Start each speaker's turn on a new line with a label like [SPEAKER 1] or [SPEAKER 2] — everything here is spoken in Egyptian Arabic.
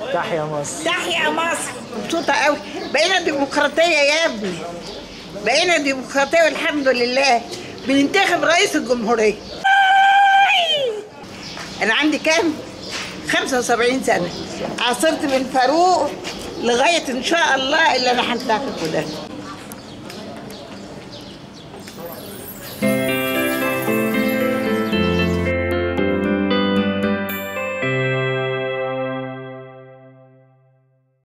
[SPEAKER 1] تحيا مصر
[SPEAKER 2] تحيا مصر مبسوطة قوي بقينا ديمقراطية يا ابني بقينا ديمقراطية والحمد لله بننتخب رئيس الجمهورية أنا عندي كام؟ 75 سنة عاصرت من فاروق لغاية إن شاء الله اللي أنا هنتخبه ده